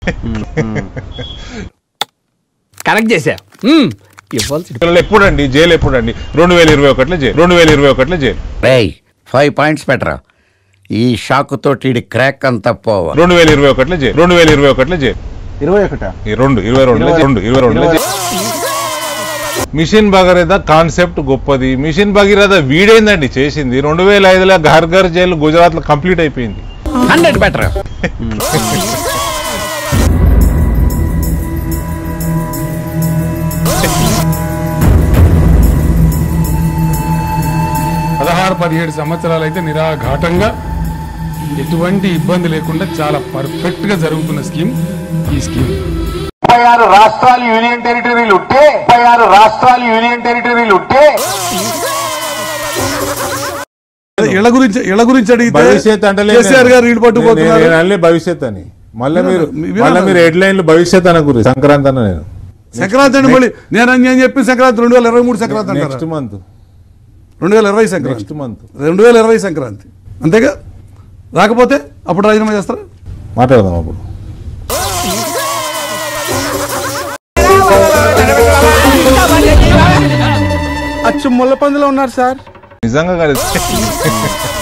Correct చేశా మ్మ్. ఇవ్వాల్సి పిల్లలు ఎప్పుడండి జైలు ఎప్పుడండి రెండు వేల ఇరవై ఒకటిలో జైలు రెండు వేల ఇరవై ఒకటిలో జైలు రేయ్ ఫైవ్ పాయింట్స్ పెట్టరా ఈ షాక్ తోటి ఈడి క్రాక్ అంతా పోవా రెండు వేల ఇరవై ఒకటిలో జైలు రెండు వేల ఇరవై ఒకటిలో జైలు ఇరవై ఒకటా ఈ రెండు ఇరవై రెండులో రెండు ఇరవై రెండులో జైలు మిషన్ భగీరథ కాన్సెప్ట్ గొప్పది మిషన్ భగీరథ వీడైందండి చేసింది రెండు వేల ఐదులో ఘర్ ఘర్ జైలు గుజరాత్ లో కంప్లీట్ అయిపోయింది హండ్రెడ్ బెటర్ పదహారు పదిహేడు సంవత్సరాలు అయితే నిరాఘాటంగా ఎటువంటి ఇబ్బంది లేకుండా చాలా పర్ఫెక్ట్ గా జరుగుతున్న స్కీమ్ ఈ స్కీమ్ ముప్పై ఆరు రాష్ట్రాలు యూనియన్ టెరిటరీలు ఉంటే ముప్పై ఆరు రాష్ట్రాలు యూనియన్ టెరిటరీలు ఉంటే ఇళ్ళ గురించి ఇళ్ళ గురించి అడిగితే భవిష్యత్ అంటే కేసీఆర్ గారు ఇల్లు పట్టుకుపోతున్నారు అన్నీ భవిష్యత్ అని మళ్ళీ మీరు వినాలి. మళ్ళీ మీరు హెడ్ లైన్లు భవిష్యత్ అన్న గురించి సంక్రాంతి అన్న నేను సంక్రాంతి అంటే మళ్ళీ నేను నేను చెప్పి సంక్రాంతి రెండు వేల ఇరవై మూడు సంక్రాంతి నెక్స్ట్ అంటారా మంత్ రెండు వేల ఇరవై సంక్రాంతి నెక్స్ట్ మంత్ రెండు వేల ఇరవై సంక్రాంతి అంతేగా రాకపోతే అప్పుడు రాజీనామా చేస్తారా మాట్లాడదాం అప్పుడు అచ్చు ముళ్ళ పందులో ఉన్నారు సార్ నిజంగా కాదు